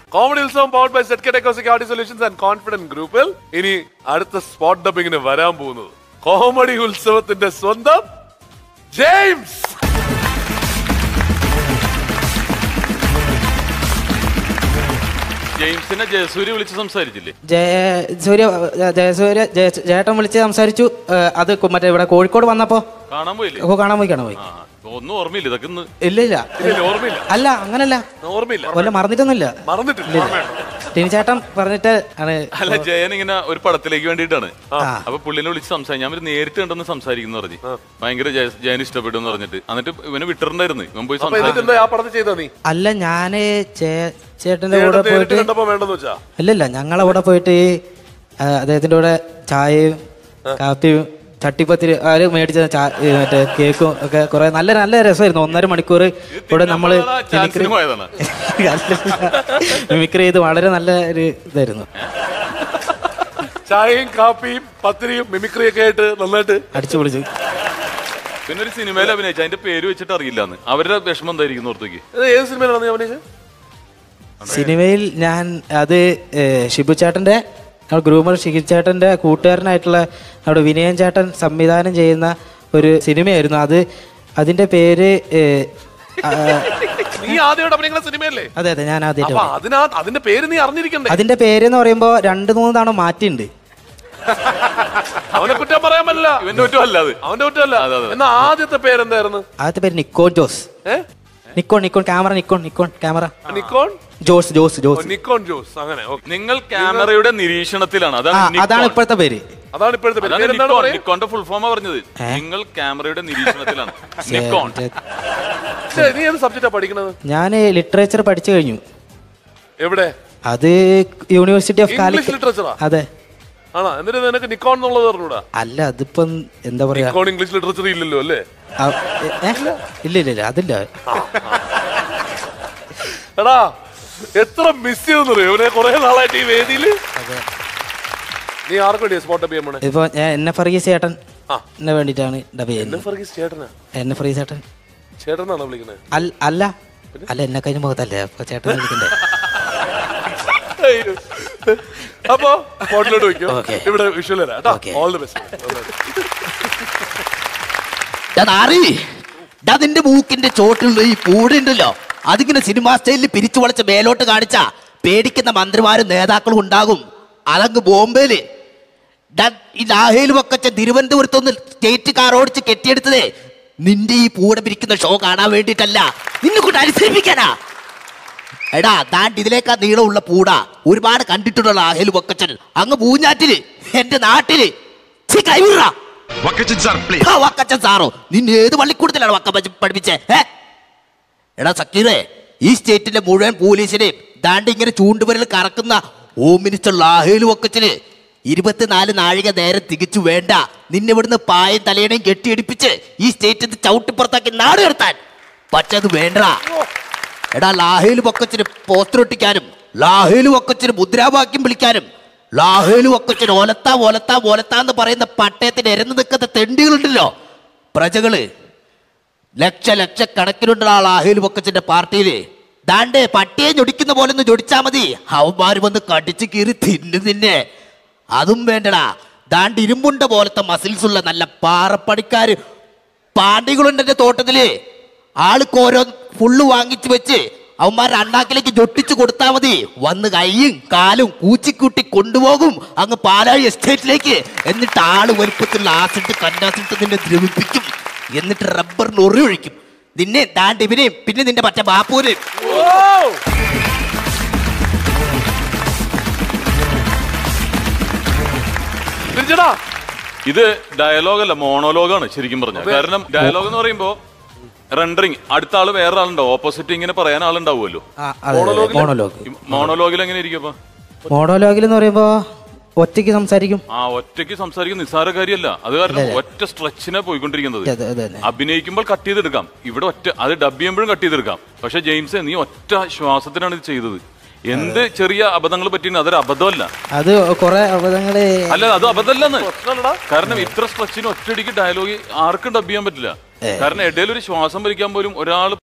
Comedy ഉത്സവം powered by set ടെക്കോസിക് solutions and confident ഗ്രൂപ്പിൽ ഇനി അടുത്ത സ്പോട്ട് ഡബിങ്ങിന് വരാൻ പോകുന്നത് കോമഡി ഉത്സവത്തിന്റെ സ്വന്തം ജെയിംസ് ജെയിംസിനെ ജയസൂര്യ വിളിച്ച് സംസാരിച്ചില്ലേ ജയ സൂര്യ ജയസൂര്യ ജയ- ജയേട്ടൻ വിളിച്ച് സംസാരിച്ചു ഏ, അത് കു- മറ്റേ ഇവിടെ കോഴിക്കോട് വന്നപ്പോ കാണാൻ പോയില്ലേ ഓ, കാണാൻ പോയി കാണാൻ പോയി ആ ഒന്നും ഓർമ്മയില്ല ഇതൊക്കെ ഇന്ന് ഇല്ല ഇല്ല ഇല്ല, ഓർമ്മയില്ല അല്ല അങ്ങനല്ല ഓർമ്മയില്ല കൊല്ലം മറന്നിട്ടൊന്നുമില്ല മറന്നിട്ടില്ല ടിനി ചേട്ടൻ പറഞ്ഞിട്ട് ആണ് അല്ല ജയൻ ഇങ്ങനെ ഒരു പടത്തിലേക്ക് വേണ്ടിയിട്ടാണ് ആ. അപ്പൊ പുള്ളിനെ വിളിച്ച് സംസാരിച്ചു ഞാൻ ഒരു നേരിട്ട് കണ്ടെന്ന് സംസാരിക്കുന്നു പറഞ്ഞു ഭയങ്കര ജയ- ജയൻ ഇഷ്ടപ്പെട്ടു എന്ന് പറഞ്ഞിട്ട് എന്നിട്ട് ഇവന് വിട്ടിട്ടുണ്ടായിരുന്നു ഇവൻ പോയി അപ്പൊ എന്നിട്ട് സംസാരിച്ചു എന്താ ആ പടത്തിൽ ചെയ്താ നീ അല്ല ഞാന് ചേ- ചേട്ടന്റെ കൂടെ നേരിട്ട് പോയിട്ട് കണ്ടപ്പോ വേണ്ടെന്ന് വെച്ചാ ഇല്ലില്ല ഞങ്ങളവിടെ പോയിട്ട് ഈ ആ, അദ്ദേഹത്തിന്റെ കൂടെ ചായയും കാപ്പിയും ചട്ടിപ്പത്തിരി അവര് മേടിച്ച ചാ- ഈ മറ്റേ കേക്കും ഒക്കെ കുറെ നല്ല നല്ല രസമായിരുന്നു ഒന്നര മണിക്കൂർ ഇവിടെ നമ്മള് ചാൻസിന് പോയതാണ് മിമിക്രി ചെയ്ത് വളരെ നല്ല ഒരു ഇതായിരുന്നു ചായയും കാപ്പിയും പത്തിരിയും മിമിക്രിയും ഒക്കെ ആയിട്ട് നന്നായിട്ട് അടിച്ചു പൊളിച്ചു പിന്നെ ഒരു സിനിമയിൽ അഭിനയിച്ചു അതിന്റെ പേര് വെച്ചിട്ട് അറിയില്ലാന്ന് അവരുടെ വിഷമം എന്തായിരിക്കും ഓർത്തേക്ക് ഇത് ഏത് സിനിമയിലാണ് നീ അഭിനയിച്ചത് സിനിമയിൽ ഞാൻ അത് ഏഹ്, ഷിബു ചേട്ടന്റെ നമ്മുടെ ഗ്രൂമർ ഷിബു ചേട്ടന്റെ കൂട്ടുകാരനായിട്ടുള്ള നമ്മുടെ വിനയൻ ചേട്ടൻ സംവിധാനം ചെയ്യുന്ന ഒരു സിനിമയായിരുന്നു അത് അതിന്റെ പേര് ഏഹ്, ആ, നീ ആദ്യമായിട്ട് അഭിനയിക്കുന്ന സിനിമയല്ലേ അതെ അതെ ഞാൻ അപ്പൊ ആദ്യമായിട്ട് അതിനാ അതിന്റെ പേര് നീ അറിഞ്ഞിരിക്കണ്ടേ അതിന്റെ പേര് എന്ന് പറയുമ്പോ രണ്ട് മൂന്ന് തവണ മാറ്റിണ്ട് അവനെ കുറ്റം പറയാൻ പറ്റില്ല ഇവന്റെ ഒറ്റ അല്ലാതെ അവന്റെ കുറ്റമല്ല അതെ, അതെ. എന്നാ ആദ്യത്തെ പേരെന്തായിരുന്നു ആദ്യത്തെ പേര് നിക്കോൺ ജോസ് ഏ Nikon Nikon camera Nikon Nikon camera Nikon Jose Jose ഓ, ജോസ് നിക്കോൺ ജോസ് അങ്ങനെ ഓക്കെ നിങ്ങൾ ക്യാമറയുടെ നിരീക്ഷണത്തിലാണ് ആ അതാണ് അതാണ് നിക്കോൺ. ഇപ്പോഴത്തെ പേര് അതാണ് ഇപ്പോഴത്തെ പേര് അതാണ് പേരെന്താണ് നിക്കോൺ പറയാ നിക്കോന്റെ ഫുൾ ഫോമാ പറഞ്ഞത് നിങ്ങൾ ക്യാമറയുടെ നിരീക്ഷണത്തിലാണ് നിക്കോൺ ഛെ, നീ ഏത് സബ്ജക്റ്റാ പഠിക്കണത് ഞാൻ ലിറ്ററേച്ചർ പഠിച്ചു കഴിഞ്ഞു എവിടെ അത് യൂണിവേഴ്സിറ്റി ഓഫ് ഇംഗ്ലീഷ് കാലിക്കറ്റ് ലിറ്ററേച്ചറാ അതെ ആണോ എന്നിട്ട് നിനക്ക് നിക്കോൺ എന്നുള്ളത് പറഞ്ഞൂടാ അല്ല അതിപ്പം എന്താ പറയാ നിക്കോൺ ഇംഗ്ലീഷ് ലിറ്ററേച്ചർ ഇല്ലല്ലോ അല്ലേ ആ, ഏ, ഏ? ഇല്ല ഇല്ല ഇല്ല അതില്ല എടാ എത്ര മിസ് ചെയ്തെന്നറിയോ ഇവനെ കുറെ നാളായിട്ട് ഈ വേദിയില് നീ ആർക്ക് വേണ്ടിയാ സ്പോട്ട് അപ്പ് ചെയ്യാൻ പോണേ ഇപ്പൊ ഞാൻ എന്നെ ഫർഗീസ് ചേട്ടൻ ആ. എന്നെ വേണ്ടിയിട്ടാണ് ഡബ് എന്നെ ചെയ്യുന്നത് ഫർഗീസ് ചേട്ടനാ എന്നെ ഫർഗീസ് ചേട്ടൻ ചേട്ടൻ എന്നാണോ വിളിക്കുന്നത് അൽ- അല്ല അല്ല എന്നെ കഴിഞ്ഞ മുഖത്തല്ലേ അപ്പൊ ചേട്ടൻ വിളിക്കണ്ടേ അപ്പൊ സ്പോട്ടിലോട്ട് വയ്ക്കും Okay. ഇവിടെ വിഷ്വൽ തരാം കേട്ടോ Okay. ഓൾ ദി ബെസ്റ്റ് നാറി ഡാ നിന്റെ മൂക്കിന്റെ ചോട്ടിലുള്ള ഈ പൂടുണ്ടല്ലോ അതിങ്ങനെ സിനിമാ സ്റ്റൈലിൽ പിരിച്ചു വളച്ച് മേലോട്ട് കാണിച്ച പേടിക്കുന്ന മന്ത്രിമാരും നേതാക്കളും ഉണ്ടാകും അതങ്ങ് ബോംബെയില് ഡാ ഈ ലാഹയിൽ വക്കച്ച തിരുവനന്തപുരത്തൊന്ന് സ്റ്റേറ്റ് കാർ ഓടിച്ച് കെട്ടിയെടുത്തതേ നിന്റെ ഈ പൂട പിരിക്കുന്ന ഷോ കാണാൻ വേണ്ടിയിട്ടല്ല നിന്നെ കൊണ്ട് അനുസരിപ്പിക്കാനാ എടാ ദാണ്ട് ഇതിലേക്കാ നീളമുള്ള പൂട ഒരുപാട് കണ്ടിട്ടുള്ള ലാഹയിൽ വക്കച്ചൻ അങ്ങ് പൂഞ്ഞാറ്റില് എന്റെ നാട്ടില് ഛി, കൈവിട വക്കച്ചൻ സാർ പ്ലീസ് ആ, വക്കച്ചൻ സാറോ നിന്നെ ഏത് പള്ളിക്കൂടത്തിലാണ് വക്ക പഠി- പഠിപ്പിച്ചേ ഏ? എടാ സക്കീറേ ഈ സ്റ്റേറ്റിലെ മുഴുവൻ പോലീസിനെയും ദാണ്ട് ഇങ്ങനെ ചൂണ്ടുവരൽ കറക്കുന്ന ഹോം മിനിസ്റ്റർ ലാഹേലു വക്കച്ചന് ഇരുപത്തിനാല് നാഴിക നേരം തികച്ചു വേണ്ട നിന്നെ ഇവിടുന്ന് പായും തലയണയും കെട്ടിയടിപ്പിച്ച് ഈ സ്റ്റേറ്റിൽ ചവിട്ടിപ്പുറത്താക്കി നാട് നിർത്താൻ പക്ഷെ അത് വേണ്ടടാ എടാ ലാഹേലു വക്കച്ചന് പോസ്റ്റർ ഒട്ടിക്കാനും ലാഹേലു വക്കച്ചന് മുദ്രാവാക്യം വിളിക്കാനും ലാഹേലു വക്കച്ചന് ഒലത്താ ഒലത്താ ഒലത്താ എന്ന് പറയുന്ന പട്ടയത്തിന് എരന്ന് നിൽക്കുന്ന തെണ്ടികളുണ്ടല്ലോ പ്രജകള് ലക്ഷ ലക്ഷക്കണക്കിനുള്ള ആ ലാഹേലു വക്കച്ചന്റെ പാർട്ടിയില് ദാണ്ടേ പട്ടിയെ ഞൊടിക്കുന്ന പോലെ ഒന്ന് ഞൊടിച്ചാ മതി അവന്മാര് വന്ന് കടിച്ചു കീറി തിന്നു നിന്നെ അതും വേണ്ടടാ ദാണ്ട് ഇരുമ്പുണ്ട പോലത്തെ മസിൽസ് ഉള്ള നല്ല പാറപ്പണിക്കാര് പാണ്ടികളുണ്ട് എന്റെ തോട്ടത്തില് ആൾക്ക് ഓരോ ഫുള്ള് വാങ്ങിച്ചു വെച്ച് അവന്മാരുടെ അണ്ണാക്കിലേക്ക് ജൊട്ടിച്ചു കൊടുത്താൽ മതി വന്ന് കൈയും കാലും കൂച്ചിക്കൂട്ടി കൊണ്ടുപോകും അങ്ങ് പാലാഴി എസ്റ്റേറ്റിലേക്ക് എന്നിട്ട് ആള് വലുപ്പത്തിലുള്ള ആസിട്ട് കന്നാസിട്ട് നിന്നെ ദ്രവിപ്പിക്കും എന്നിട്ട് റബ്ബറിന് ഉറി ഒഴിക്കും നിന്നെ ദാണ്ട് ഇവനെയും പിന്നെ നിന്റെ മറ്റേ ബാപ്പൂരെയും തിരിച്ചടാ ഇത് ഡയലോഗ് അല്ല മോണോലോഗാണ് ശരിക്കും പറഞ്ഞ കാരണം ഡയലോഗ് എന്ന് പറയുമ്പോ റെൻഡറിങ് അടുത്ത ആള് വേറെ ആളുണ്ടാവും ഓപ്പോസിറ്റ് ഇങ്ങനെ പറയാൻ ആളുണ്ടാവുമല്ലോ ആ, അതെ, അതെ, മോണോലോഗ് ഈ മോണോലോഗിൽ എങ്ങനെ ഇരിക്കും അപ്പൊ മോണോലോഗിൽ എന്ന് പറയുമ്പോ ഒറ്റയ്ക്ക് സംസാരിക്കും ആ ഒറ്റയ്ക്ക് സംസാരിക്കുന്ന നിസ്സാര കാര്യമല്ല അത് കാരണം ഒറ്റ സ്ട്രെച്ചിനെ പോയിക്കൊണ്ടിരിക്കുന്നത് അതെ അതെ അതെ അഭിനയിക്കുമ്പോൾ കട്ട് ചെയ്തെടുക്കാം ഇവിടെ ഒറ്റ അത് ഡബ് ചെയ്യുമ്പോഴും കട്ട് ചെയ്തെടുക്കാം പക്ഷെ ജെയിംസ് നീ ഒറ്റ ശ്വാസത്തിനാണ് ഇത് ചെയ്തത് എന്ത് ചെറിയ അബദ്ധങ്ങൾ പറ്റിയെന്ന് അതൊരു അബദ്ധമല്ല അത് കുറെ അബദ്ധങ്ങള് അല്ല അത് അബദ്ധമല്ലെന്ന് കാരണം ഇത്ര സ്ട്രെച്ചിന് ഒറ്റയടിക്ക് ഡയലോഗ് ആർക്കും ഡബ് ചെയ്യാൻ പറ്റില്ല കാരണം ഇടയിൽ ഒരു ശ്വാസം വലിക്കാൻ പോലും ഒരാൾ